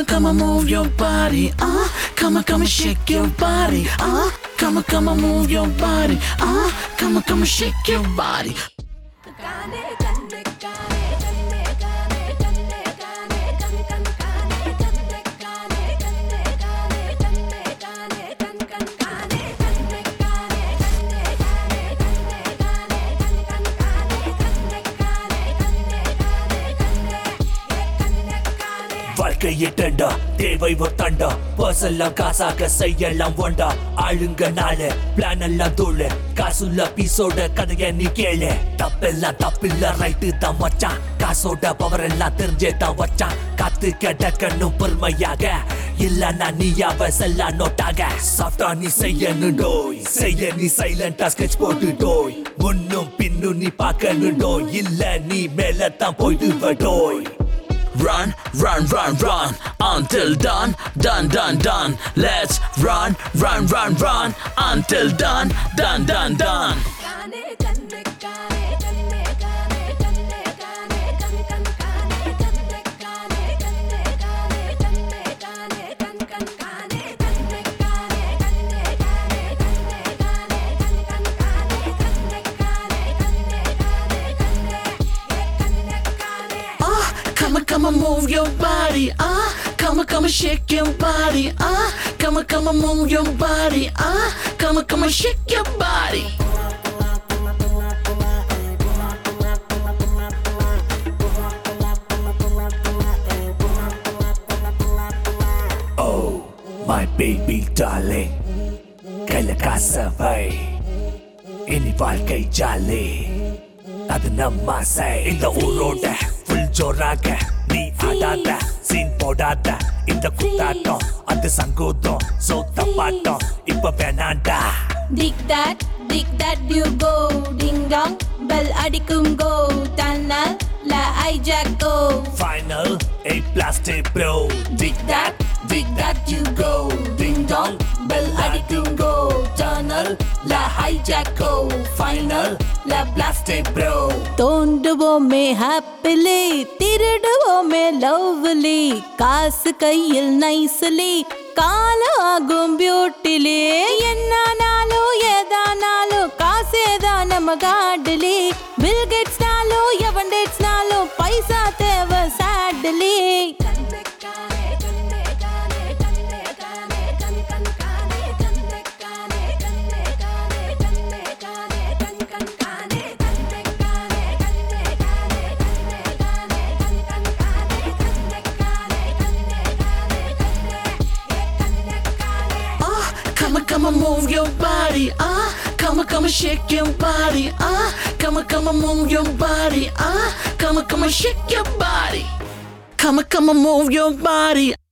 come on, move your body. Uh, come on, come and shake your body. Uh, come on, come on, move your body. Uh, come on, come and shake your body. கானே கண்ணே கானே கண்ணே கானே கண்ணே கானே கண் கண் கானே கண்ணே கானே கண்ணே கானே கண்ணே கானே கண் கண் கானே கண்ணே கானே கண்ணே கானே கண்ணே கானே கண் கண் கானே கண்ணே கானே கண்ணே கானே கண்ணே கண்ணே கானே வாழ்க்கை எட்டண்டா தேவை ஒத்தண்டா பர்செல்லாம் காசாக செய்யலாம் ஒண்டா ஆளுங்க நாளு பிளான் எல்லாம் தோழு காசுள்ள பீஸோட கதைய நீ கேளு தப்பெல்லாம் தப்பில்ல ரைட்டு தான் மச்சான் காசோட பவர் எல்லாம் தெரிஞ்சே தான் வச்சான் காத்து கிடக்கணும் பொறுமையாக இல்லன்னா நீயாவ செல்ல நோட்டாக சாஃப்டா நீ செய்யணும் டோய் செய்ய நீ சைலண்டா ஸ்கெச் போட்டு டோய் முன்னும் பின்னும் நீ பார்க்கணும் டோய் இல்ல நீ மேல தான் போயிட்டு டோய் Run, run, run, run until done, done, done, done. Let's run, run, run, run until done, done, done, done. கானே கண்ணே கானே கண்ணே கானே கண்ணே கானே கண் கண் கானே கண்ணே கானே கண்ணே கானே கண்ணே கானே கண் கண் கானே கண்ணே கானே கண்ணே கானே கண்ணே கானே கண் கண் கானே கண்ணே கானே கண்ணே கானே கண்ணே கண்ணே கானே Uh, come on, come on, move your body. Uh, come on, come on, shake your body. Uh, come on, come on, move your body. Uh, come on, come on, shake your body. My baby darling, கையில காச வை இனி வாழ்க்கை jolly அது நம்ம ஆசை இந்த ஊரோட full ஜோராக நீ ஆடாத சீன் போடாத இந்த குத்தாட்டம் அது சங்கூதம் சோத்த பாட்டம் இப்ப வேணாண்டா Dig that, dig that you go Ding dong, bell அடிக்கும் go Tunnel, la hijack go Final, a plastic bro. Dig that, dig that you go. Ding dong, bell அடிக்கும் go. Tunnel, la hijack go. Final, la plastic bro. தோண்டுவோமே happily திருடுவோமே lovely காசு கையில் nicely காலம் ஆகும் பியூட்டிலி என்னானாலும் ஏதானாலும் காசேதான் நம்ம காடுலி bill கெட்ஸ்னாலும் எவன் டேட்ஸ்னாலும் பைசா தேவை sadly Uh, come on, come on, move your body. Uh, come on, come on, shake your body. Uh, come on, come on, move your body. Uh, come on, come on, shake your body. Come on, come on, move your body.